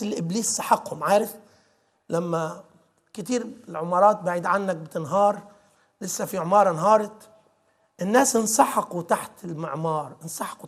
الناس اللي ابليس سحقهم عارف لما كتير العمارات بعيد عنك بتنهار لسه في عماره انهارت الناس انسحقوا تحت المعمار انسحقوا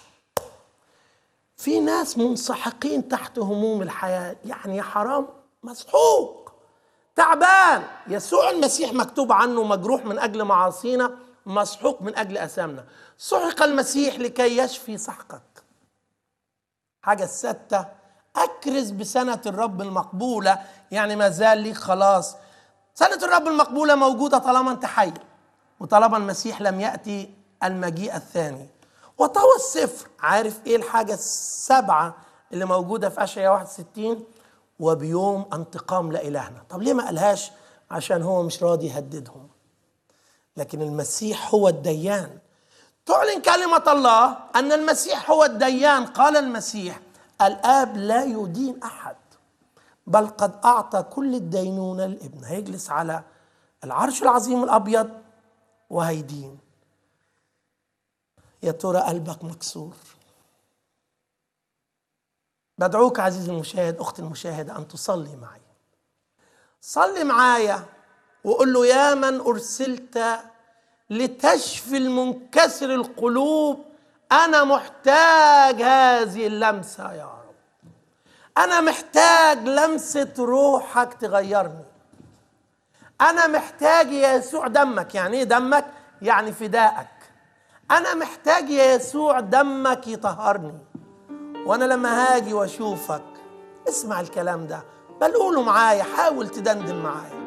في ناس منسحقين تحت هموم الحياه يعني يا حرام مسحوق تعبان يسوع المسيح مكتوب عنه مجروح من اجل معاصينا مسحوق من اجل اثامنا سحق المسيح لكي يشفي سحقك حاجه السادسه اكرز بسنه الرب المقبوله يعني ما زال لي خلاص سنه الرب المقبوله موجوده طالما انت حي وطالما المسيح لم ياتي المجيء الثاني وطوى السفر عارف ايه الحاجه السبعه اللي موجوده في اشعياء 61 وبيوم انتقام لالهنا طب ليه ما قالهاش عشان هو مش راضي يهددهم لكن المسيح هو الديان تعلن كلمة الله أن المسيح هو الديان قال المسيح الآب لا يدين أحد بل قد أعطى كل الدينونة للابن هيجلس على العرش العظيم الأبيض وهيدين يا ترى قلبك مكسور بدعوك عزيزي المشاهد أختي المشاهدة أن تصلي معي صلي معايا وقول له يا من أرسلت لتشفي المنكسر القلوب أنا محتاج هذه اللمسة يا رب أنا محتاج لمسة روحك تغيرني أنا محتاج يا يسوع دمك يعني إيه دمك؟ يعني فدائك أنا محتاج يا يسوع دمك يطهرني وأنا لما هاجي وأشوفك اسمع الكلام ده بل قوله معايا حاول تدندن معايا